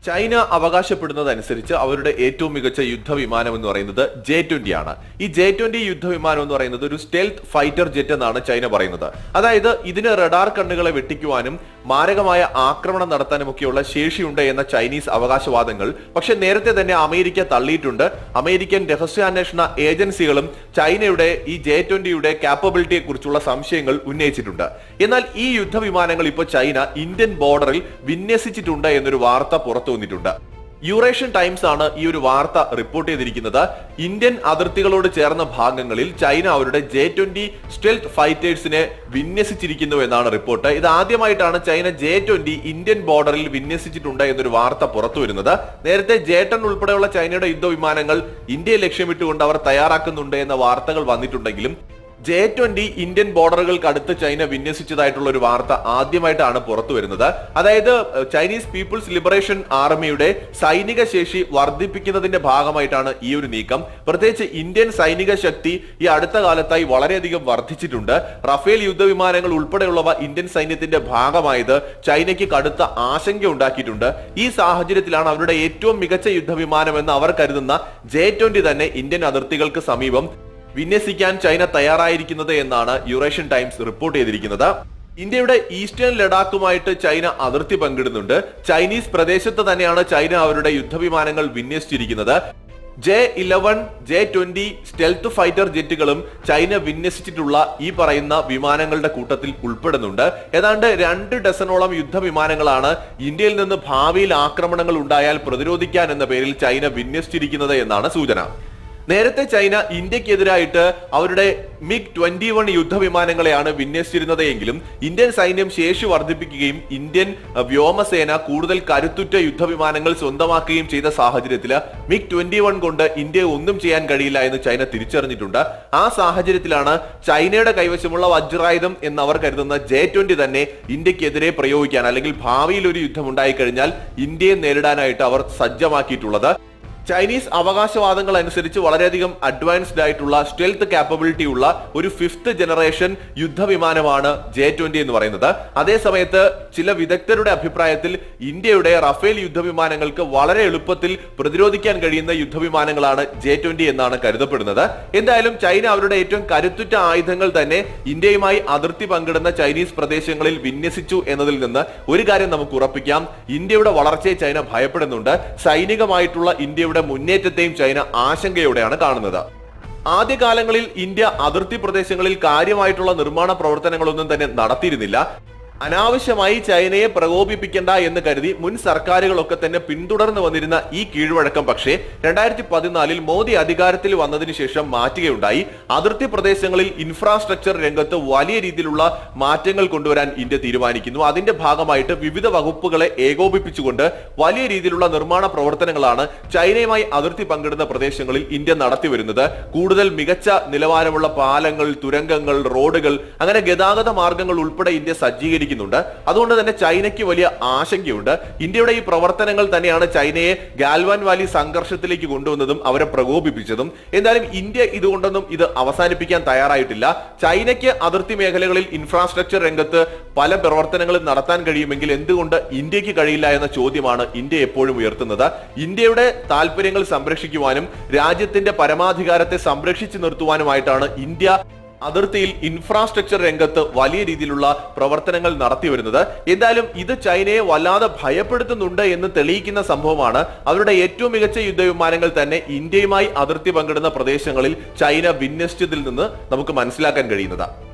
China അവകാശപ്പെടുന്നതനുസരിച്ച് അവരുടെ ഏറ്റവും മികച്ച യുദ്ധവിമാനം എന്ന് പറയുന്നത് ജെ ട്വന്റി ആണ് ഈ ജെ ട്വന്റി യുദ്ധവിമാനം എന്ന് പറയുന്നത് ഒരു സ്റ്റെൽത്ത് ഫൈറ്റർ ജെറ്റ് എന്നാണ് ചൈന പറയുന്നത് അതായത് ഇതിന് റഡാർ കണ്ണുകളെ വെട്ടിക്കുവാനും മാരകമായ ആക്രമണം നടത്താനും ഒക്കെയുള്ള ശേഷിയുണ്ട് എന്ന ചൈനീസ് അവകാശവാദങ്ങൾ പക്ഷെ നേരത്തെ തന്നെ അമേരിക്ക തള്ളിയിട്ടുണ്ട് അമേരിക്കൻ രഹസ്യാന്വേഷണ ഏജൻസികളും ചൈനയുടെ ഈ ജെ ട്വന്റിയുടെ കാപ്പബിലിറ്റിയെ കുറിച്ചുള്ള സംശയങ്ങൾ ഉന്നയിച്ചിട്ടുണ്ട് എന്നാൽ ഈ യുദ്ധവിമാനങ്ങൾ ഇപ്പോൾ ചൈന ഇന്ത്യൻ ബോർഡറിൽ വിന്യസിച്ചിട്ടുണ്ട് എന്നൊരു വാർത്ത പുറത്തു വന്നിട്ടുണ്ട് യൂറേഷ്യൻ ടൈംസ് ആണ് ഈ ഒരു വാർത്ത റിപ്പോർട്ട് ചെയ്തിരിക്കുന്നത് ഇന്ത്യൻ അതിർത്തികളോട് ചേർന്ന ഭാഗങ്ങളിൽ ചൈന അവരുടെ ജെ ട്വന്റി സ്റ്റെൽത്ത് ഫൈറ്റേഴ്സിനെ വിന്യസിച്ചിരിക്കുന്നു എന്നാണ് റിപ്പോർട്ട് ഇത് ആദ്യമായിട്ടാണ് ചൈന ജെ ട്വന്റി ഇന്ത്യൻ ബോർഡറിൽ വിന്യസിച്ചിട്ടുണ്ട് എന്നൊരു വാർത്ത പുറത്തു വരുന്നത് നേരത്തെ ജേട്ടൺ ഉൾപ്പെടെയുള്ള ചൈനയുടെ യുദ്ധവിമാനങ്ങൾ ഇന്ത്യയെ ലക്ഷ്യമിട്ടുകൊണ്ട് അവർ തയ്യാറാക്കുന്നുണ്ട് എന്ന വാർത്തകൾ വന്നിട്ടുണ്ടെങ്കിലും ജെ ട്വന്റി ഇന്ത്യൻ ബോർഡറുകൾക്ക് അടുത്ത് ചൈന വിന്യസിച്ചതായിട്ടുള്ള ഒരു വാർത്ത ആദ്യമായിട്ടാണ് പുറത്തു വരുന്നത് അതായത് ഏഹ്, ചൈനീസ് പീപ്പിൾസ് ലിബറേഷൻ ആർമിയുടെ സൈനിക ശേഷി വർദ്ധിപ്പിക്കുന്നതിന്റെ ഭാഗമായിട്ടാണ് ഈ ഒരു നീക്കം പ്രത്യേകിച്ച് ഇന്ത്യൻ സൈനിക ശക്തി ഈ അടുത്ത കാലത്തായി വളരെയധികം വർദ്ധിച്ചിട്ടുണ്ട് റഫേൽ യുദ്ധവിമാനങ്ങൾ ഉൾപ്പെടെയുള്ളവ ഇന്ത്യൻ സൈന്യത്തിന്റെ ഭാഗമായത് ചൈനയ്ക്ക് കടുത്ത ആശങ്ക ഉണ്ടാക്കിയിട്ടുണ്ട് ഈ സാഹചര്യത്തിലാണ് അവരുടെ ഏറ്റവും മികച്ച യുദ്ധവിമാനം എന്ന് അവർ കരുതുന്ന ജെ ട്വന്റി തന്നെ ഇന്ത്യൻ അതിർത്തികൾക്ക് സമീപം വിന്യസിക്കാൻ ചൈന തയ്യാറായിരിക്കുന്നത് എന്നാണ് യൂറേഷ്യൻ ടൈംസ് റിപ്പോർട്ട് ചെയ്തിരിക്കുന്നത് ഇന്ത്യയുടെ ഈസ്റ്റേൺ ലഡാക്കുമായിട്ട് ചൈന അതിർത്തി പങ്കിടുന്നുണ്ട് ചൈനീസ് പ്രദേശത്ത് തന്നെയാണ് ചൈന അവരുടെ യുദ്ധവിമാനങ്ങൾ വിന്യസിച്ചിരിക്കുന്നത് J eleven J twenty stealth fighter ജെറ്റുകളും ചൈന വിന്യസിച്ചിട്ടുള്ള ഈ പറയുന്ന വിമാനങ്ങളുടെ കൂട്ടത്തിൽ ഉൾപ്പെടുന്നുണ്ട് ഏതാണ്ട് രണ്ട് ഡസനോളം യുദ്ധവിമാനങ്ങളാണ് ഇന്ത്യയിൽ നിന്ന് ഭാവിയിൽ ആക്രമണങ്ങൾ ഉണ്ടായാൽ പ്രതിരോധിക്കാൻ എന്ന പേരിൽ ചൈന വിന്യസിച്ചിരിക്കുന്നത് എന്നാണ് സൂചന നേരത്തെ ചൈന ഇന്ത്യക്കെതിരായിട്ട് അവരുടെ മിഗ് ട്വന്റി വൺ യുദ്ധവിമാനങ്ങളെയാണ് വിന്യസിച്ചിരുന്നത് എങ്കിലും ഇന്ത്യൻ സൈന്യം ശേഷി വർദ്ധിപ്പിക്കുകയും ഇന്ത്യൻ അഹ്, വ്യോമസേന കൂടുതൽ കരുത്തുറ്റ യുദ്ധവിമാനങ്ങൾ സ്വന്തമാക്കുകയും ചെയ്ത സാഹചര്യത്തിൽ മിഗ് ട്വന്റി വൺ കൊണ്ട് ഇന്ത്യയെ ഒന്നും ചെയ്യാൻ കഴിയില്ല എന്ന് ചൈന തിരിച്ചറിഞ്ഞിട്ടുണ്ട് ആ സാഹചര്യത്തിലാണ് ചൈനയുടെ കൈവശമുള്ള വജ്രായുധം എന്നവർ കരുതുന്ന ജെ ട്വന്റി തന്നെ ഇന്ത്യക്കെതിരെ പ്രയോഗിക്കാൻ അല്ലെങ്കിൽ ഭാവിയിൽ ഒരു യുദ്ധം ഉണ്ടായിക്കഴിഞ്ഞാൽ ഇന്ത്യയെ നേരിടാനായിട്ട് അവർ സജ്ജമാക്കിയിട്ടുള്ളത് ചൈനീസ് അവകാശവാദങ്ങൾ അനുസരിച്ച് വളരെയധികം അഡ്വാൻസ്ഡ് ആയിട്ടുള്ള സ്റ്റെൽത്ത് കാപ്പബിലിറ്റി ഉള്ള ഒരു ഫിഫ്ത്ത് ജനറേഷൻ യുദ്ധവിമാനമാണ് ജെ ട്വന്റി എന്ന് പറയുന്നത് അതേ സമയത്ത് ചില വിദഗ്ധരുടെ അഭിപ്രായത്തിൽ ഇന്ത്യയുടെ റഫേൽ യുദ്ധവിമാനങ്ങൾക്ക് വളരെ എളുപ്പത്തിൽ പ്രതിരോധിക്കാൻ കഴിയുന്ന യുദ്ധവിമാനങ്ങളാണ് ജെ ട്വന്റി എന്നാണ് കരുതപ്പെടുന്നത് എന്തായാലും ചൈന അവരുടെ ഏറ്റവും കരുത്തുറ്റ ആയുധങ്ങൾ തന്നെ ഇന്ത്യയുമായി അതിർത്തി പങ്കിടുന്ന ചൈനീസ് പ്രദേശങ്ങളിൽ വിന്യസിച്ചു എന്നതിൽ നിന്ന് ഒരു കാര്യം നമുക്ക് ഉറപ്പിക്കാം ഇന്ത്യയുടെ വളർച്ചയെ ചൈന ഭയപ്പെടുന്നുണ്ട് സൈനികമായിട്ടുള്ള ഇന്ത്യയുടെ മുന്നേറ്റത്തെയും ചൈന ആശങ്കയോടെയാണ് കാണുന്നത് ആദ്യകാലങ്ങളിൽ ഇന്ത്യ അതിർത്തി പ്രദേശങ്ങളിൽ കാര്യമായിട്ടുള്ള നിർമ്മാണ പ്രവർത്തനങ്ങളൊന്നും തന്നെ നടത്തിയിരുന്നില്ല അനാവശ്യമായി ചൈനയെ പ്രകോപിപ്പിക്കേണ്ട എന്ന് കരുതി മുൻ സർക്കാരുകളൊക്കെ തന്നെ പിന്തുടർന്നു വന്നിരുന്ന ഈ കീഴ്വഴക്കം പക്ഷേ രണ്ടായിരത്തി പതിനാലിൽ മോദി അധികാരത്തിൽ വന്നതിന് ശേഷം മാറ്റുകയുണ്ടായി അതിർത്തി പ്രദേശങ്ങളിൽ ഇൻഫ്രാസ്ട്രക്ചർ രംഗത്ത് വലിയ രീതിയിലുള്ള മാറ്റങ്ങൾ കൊണ്ടുവരാൻ ഇന്ത്യ തീരുമാനിക്കുന്നു അതിന്റെ ഭാഗമായിട്ട് വിവിധ വകുപ്പുകളെ ഏകോപിപ്പിച്ചുകൊണ്ട് വലിയ രീതിയിലുള്ള നിർമ്മാണ പ്രവർത്തനങ്ങളാണ് ചൈനയുമായി അതിർത്തി പങ്കിടുന്ന പ്രദേശങ്ങളിൽ ഇന്ത്യ നടത്തി വരുന്നത് കൂടുതൽ മികച്ച നിലവാരമുള്ള പാലങ്ങൾ തുരങ്കങ്ങൾ റോഡുകൾ അങ്ങനെ ഗതാഗത മാർഗങ്ങൾ ഉൾപ്പെടെ ഇന്ത്യ സജ്ജീകരിക്കുന്നുണ്ട് അതുകൊണ്ട് തന്നെ ചൈനയ്ക്ക് വലിയ ആശങ്കയുണ്ട് ഇന്ത്യയുടെ ഈ പ്രവർത്തനങ്ങൾ തന്നെയാണ് ചൈനയെ ഗാൽവാൻ വാലി സംഘർഷത്തിലേക്ക് കൊണ്ടുവന്നതും അവരെ പ്രകോപിപ്പിച്ചതും എന്തായാലും ഇന്ത്യ ഇതുകൊണ്ടൊന്നും ഇത് അവസാനിപ്പിക്കാൻ തയ്യാറായിട്ടില്ല ചൈനയ്ക്ക് അതിർത്തി മേഖലകളിൽ ഇൻഫ്രാസ്ട്രക്ചർ രംഗത്ത് പല പ്രവർത്തനങ്ങളും നടത്താൻ കഴിയുമെങ്കിൽ എന്തുകൊണ്ട് ഇന്ത്യക്ക് കഴിയില്ല എന്ന ചോദ്യമാണ് ഇന്ത്യ എപ്പോഴും ഉയർത്തുന്നത് ഇന്ത്യയുടെ താല്പര്യങ്ങൾ സംരക്ഷിക്കുവാനും രാജ്യത്തിന്റെ പരമാധികാരത്തെ സംരക്ഷിച്ചു നിർത്തുവാനുമായിട്ടാണ് ഇന്ത്യ അതിർത്തിയിൽ ഇൻഫ്രാസ്ട്രക്ചർ രംഗത്ത് വലിയ രീതിയിലുള്ള പ്രവർത്തനങ്ങൾ നടത്തി വരുന്നത് എന്തായാലും ഇത് ചൈനയെ വല്ലാതെ ഭയപ്പെടുത്തുന്നുണ്ട് എന്ന് തെളിയിക്കുന്ന സംഭവമാണ് അവരുടെ ഏറ്റവും മികച്ച യുദ്ധവിമാനങ്ങൾ തന്നെ ഇന്ത്യയുമായി അതിർത്തി പങ്കിടുന്ന പ്രദേശങ്ങളിൽ ചൈന വിന്യസിച്ചതിൽ നിന്ന് നമുക്ക് മനസ്സിലാക്കാൻ കഴിയുന്നത്